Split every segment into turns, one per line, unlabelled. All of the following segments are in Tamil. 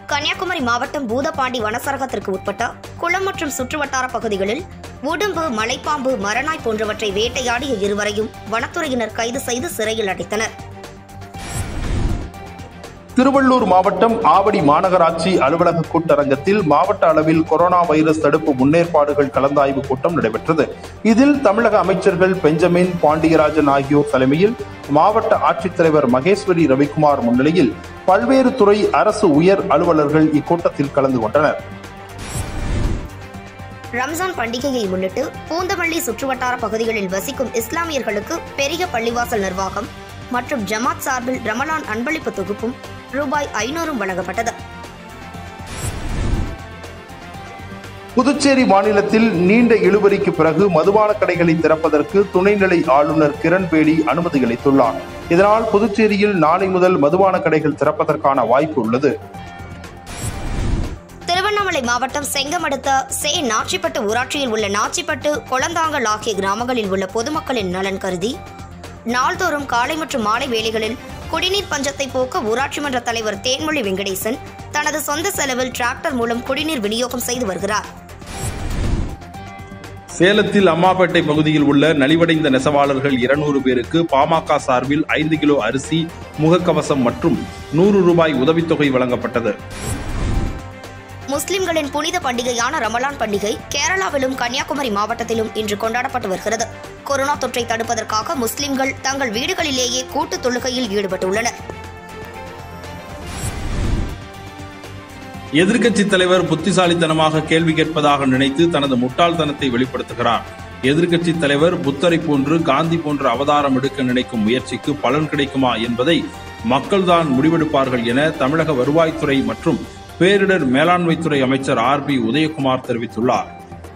கன்னியாகுமரி மாவட்டம் பூதப்பாண்டி வனசரகத்திற்கு உட்பட்ட குளம் மற்றும் சுற்றுவட்டார பகுதிகளில் உடும்பு மலைப்பாம்பு மரநாய் போன்றவற்றை வேட்டையாடிய இருவரையும் வனத்துறையினர் கைது செய்து சிறையில் அடைத்தனர்
திருவள்ளூர் மாவட்டம் ஆவடி மாநகராட்சி அலுவலக கூட்டரங்கத்தில் மாவட்ட அளவில் கொரோனா வைரஸ் தடுப்பு முன்னேற்பாடுகள் கலந்தாய்வு கூட்டம் நடைபெற்றது இதில் தமிழக அமைச்சர்கள் பெஞ்சமின் பாண்டியராஜன் ஆகியோர் தலைமையில் மாவட்ட ஆட்சித்தலைவர் மகேஸ்வரி ரவிக்குமார் முன்னிலையில் பல்வேறு துறை அரசு உயர் அலுவலர்கள் இக்கூட்டத்தில் கலந்து கொண்டனர்
ரம்ஜான் பண்டிகையை முன்னிட்டு பூந்தமல்லி சுற்றுவட்டார பகுதிகளில் வசிக்கும் இஸ்லாமியர்களுக்கு பெரிய பள்ளிவாசல் நிர்வாகம் மற்றும் ஜமாத் சார்பில் ரமலான் அன்பளிப்பு தொகுப்பும் ரூபாய் ஐநூறும் வழங்கப்பட்டது
புதுச்சேரி மாநிலத்தில் நீண்ட இழுபறிக்கு பிறகு மதுபான கடைகளை திறப்பதற்கு துணைநிலை ஆளுநர் கிரண்பேடி அனுமதி அளித்துள்ளார் இதனால் புதுச்சேரியில் நாளை முதல் மதுபான கடைகள் திறப்பதற்கான வாய்ப்பு உள்ளது
திருவண்ணாமலை மாவட்டம் செங்கம் அடுத்த சே நாச்சிப்பட்டு ஊராட்சியில் உள்ள நாச்சிப்பட்டு கொளந்தாங்கல் ஆகிய கிராமங்களில் உள்ள பொதுமக்களின் நலன் கருதி நாள்தோறும் காலை மற்றும் மாலை வேளைகளில் குடிநீர் பஞ்சத்தை போக்க ஊராட்சி மன்ற தலைவர் தேன்மொழி வெங்கடேசன் தனது சொந்த செலவில் டிராக்டர் மூலம் குடிநீர் விநியோகம் செய்து வருகிறார்
சேலத்தில் அம்மாப்பேட்டை பகுதியில் உள்ள நலிவடைந்த நெசவாளர்கள் இருநூறு பேருக்கு பாமக சார்பில் ஐந்து கிலோ அரிசி முகக்கவசம் மற்றும் நூறு ரூபாய் உதவித்தொகை வழங்கப்பட்டது
முஸ்லிம்களின் புனித பண்டிகையான ரமலான் பண்டிகை கேரளாவிலும் கன்னியாகுமரி மாவட்டத்திலும் இன்று கொண்டாடப்பட்டு வருகிறது கொரோனா தொற்றை தடுப்பதற்காக முஸ்லிம்கள் தங்கள் வீடுகளிலேயே கூட்டு தொழுகையில் ஈடுபட்டுள்ளனர்
எதிர்க்கட்சி தலைவர் புத்திசாலித்தனமாக கேள்வி கேட்பதாக நினைத்து தனது முட்டாள்தனத்தை வெளிப்படுத்துகிறார் எதிர்க்கட்சி தலைவர் புத்தரை போன்று காந்தி போன்ற அவதாரம் எடுக்க நினைக்கும் முயற்சிக்கு பலன் கிடைக்குமா என்பதை மக்கள்தான் முடிவெடுப்பார்கள் என தமிழக வருவாய்த்துறை மற்றும் பேரிடர் மேலாண்மைத்துறை அமைச்சர் ஆர் பி உதயகுமார் தெரிவித்துள்ளார்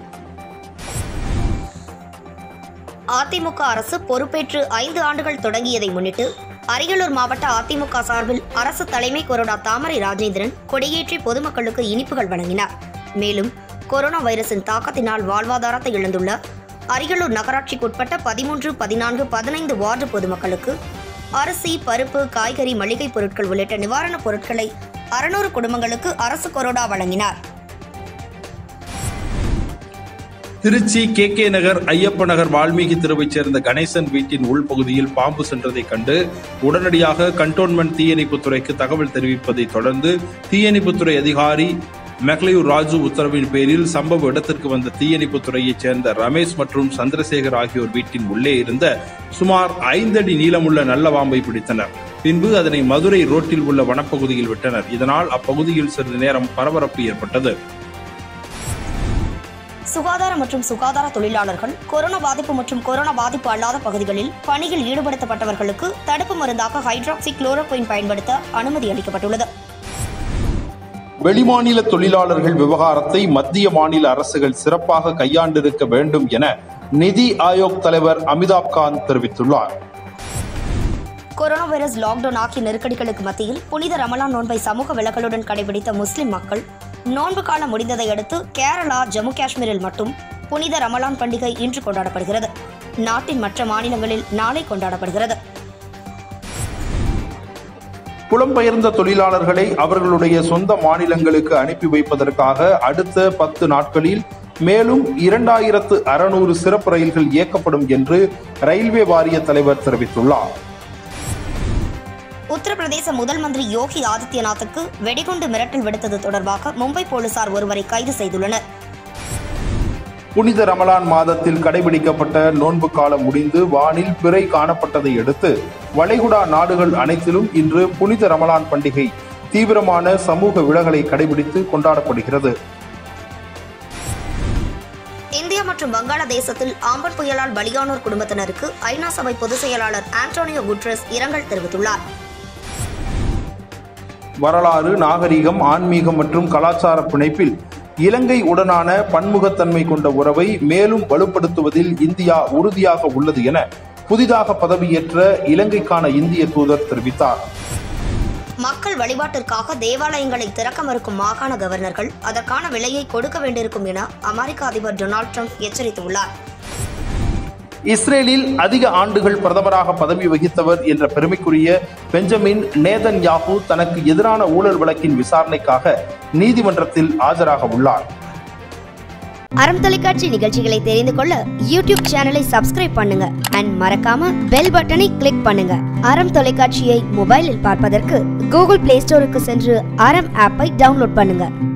அதிமுக அரசு பொறுப்பேற்று ஐந்து ஆண்டுகள் தொடங்கியதை முன்னிட்டு அரியலூர் மாவட்ட அதிமுக சார்பில் அரசு தலைமை கொறடா தாமரை ராஜேந்திரன் கொடியேற்றி பொதுமக்களுக்கு இனிப்புகள் வழங்கினார் மேலும் கொரோனா வைரஸின் தாக்கத்தினால் வாழ்வாதாரத்தை இழந்துள்ள அரியலூர் நகராட்சிக்குட்பட்ட பதிமூன்று பதினான்கு பதினைந்து வார்டு பொதுமக்களுக்கு அரிசி பருப்பு காய்கறி மளிகை பொருட்கள் உள்ளிட்ட நிவாரணப் பொருட்களை அறுநூறு குடும்பங்களுக்கு அரசு கொரோடா வழங்கினார்
திருச்சி கே கே நகர் ஐயப்ப நகர் வால்மீகி தெருவைச் சேர்ந்த கணேசன் வீட்டின் உள்பகுதியில் பாம்பு சென்றதைக் கண்டு உடனடியாக கண்டோன்மெண்ட் தீயணைப்புத் துறைக்கு தகவல் தெரிவிப்பதை தொடர்ந்து தீயணைப்புத்துறை அதிகாரி மெக்லையூர் ராஜு உத்தரவின் பேரில் சம்பவ இடத்திற்கு வந்த தீயணைப்புத் துறையைச் சேர்ந்த ரமேஷ் மற்றும் சந்திரசேகர் ஆகியோர் வீட்டின் உள்ளே இருந்த சுமார் ஐந்தடி நீளமுள்ள நல்ல பாம்பை பிடித்தனர் பின்பு அதனை மதுரை ரோட்டில் உள்ள வனப்பகுதியில் விட்டனர் இதனால் அப்பகுதியில் சிறிது நேரம் பரபரப்பு ஏற்பட்டது
சுகாதார மற்றும் சுகாதார தொழிலாளர்கள் கொரோனா பாதிப்பு மற்றும் கொரோனா பாதிப்பு அல்லாத பகுதிகளில் பணியில் ஈடுபடுத்தப்பட்டவர்களுக்கு தடுப்பு மருந்தாக ஹைட்ராக்சி குளோரோகுயின் பயன்படுத்த அனுமதி அளிக்கப்பட்டுள்ளது
வெளிமாநில தொழிலாளர்கள் விவகாரத்தை மத்திய மாநில அரசுகள் சிறப்பாக கையாண்டிருக்க வேண்டும் என நிதி ஆயோக் தலைவர் அமிதாப் காந்த் தெரிவித்துள்ளார்
கொரோனா வைரஸ் லாக்டவுன் ஆகிய நெருக்கடிகளுக்கு மத்தியில் புனித ரமலான் நோன்பை சமூக விலகலுடன் கடைபிடித்த முஸ்லிம் மக்கள் நோன்பு காலம் முடிந்ததை அடுத்து கேரளா ஜம்மு காஷ்மீரில் மட்டும் புனித ரமலான் பண்டிகை இன்று கொண்டாடப்படுகிறது நாட்டின் மற்ற மாநிலங்களில் நாளை கொண்டாடப்படுகிறது
புலம்பெயர்ந்த தொழிலாளர்களை அவர்களுடைய சொந்த மாநிலங்களுக்கு அனுப்பி வைப்பதற்காக அடுத்த பத்து நாட்களில் மேலும் இரண்டாயிரத்து அறுநூறு சிறப்பு ரயில்கள் இயக்கப்படும் என்று ரயில்வே வாரிய தலைவர் தெரிவித்துள்ளார்
உத்தரப்பிரதேச முதல் மந்திரி யோகி ஆதித்யநாத்துக்கு வெடிகுண்டு மிரட்டல் விடுத்தது தொடர்பாக மும்பை போலீசார் ஒருவரை கைது செய்துள்ளனர்
புனித ரமலான் மாதத்தில் கடைபிடிக்கப்பட்ட நோன்பு காலம் முடிந்து வானில் பிறை காணப்பட்டதை அடுத்து வளைகுடா நாடுகள் அனைத்திலும் இன்று புனித ரமலான் பண்டிகை தீவிரமான சமூக விலகலை கடைபிடித்து கொண்டாடப்படுகிறது
இந்தியா மற்றும் வங்காளதேசத்தில் ஆம்பன் புயலால் பலியானோர் குடும்பத்தினருக்கு ஐநா சபை பொதுச் செயலாளர் ஆண்டோனியோ குட்ரஸ் இரங்கல் தெரிவித்துள்ளார்
வரலாறு நாகரிகம் ஆன்மீகம் மற்றும் கலாச்சார பிணைப்பில் இலங்கை உடனான பன்முகத்தன்மை கொண்ட உறவை மேலும் வலுப்படுத்துவதில் இந்தியா உறுதியாக உள்ளது என புதிதாக பதவியேற்ற இலங்கைக்கான இந்திய தூதர் தெரிவித்தார்
மக்கள் வழிபாட்டிற்காக தேவாலயங்களை திறக்க மறுக்கும் மாகாண கவர்னர்கள் அதற்கான விலையை கொடுக்க வேண்டியிருக்கும் என அமெரிக்க அதிபர் டொனால்ட் ட்ரம்ப் எச்சரித்துள்ளார்
இஸ்ரேலில் அதிக ஆண்டுகள் பிரதமராக பதவி வகித்தவர் என்ற பெருமைக்குரிய பெஞ்சமின் நேதன் யாகு தனக்கு எதிரான ஊழல் வழக்கின் விசாரணைக்காக நீதிமன்றத்தில் ஆஜராக உள்ளார்
அறம் தொலைக்காட்சி நிகழ்ச்சிகளை தெரிந்து கொள்ள யூடியூப் சேனலை சப்ஸ்கிரைப் பண்ணுங்க அண்ட் மறக்காம பெல் பட்டனை கிளிக் பண்ணுங்க அறம் தொலைக்காட்சியை மொபைலில் பார்ப்பதற்கு கூகுள் பிளே ஸ்டோருக்கு சென்று அறம் ஆப்பை டவுன்லோட் பண்ணுங்க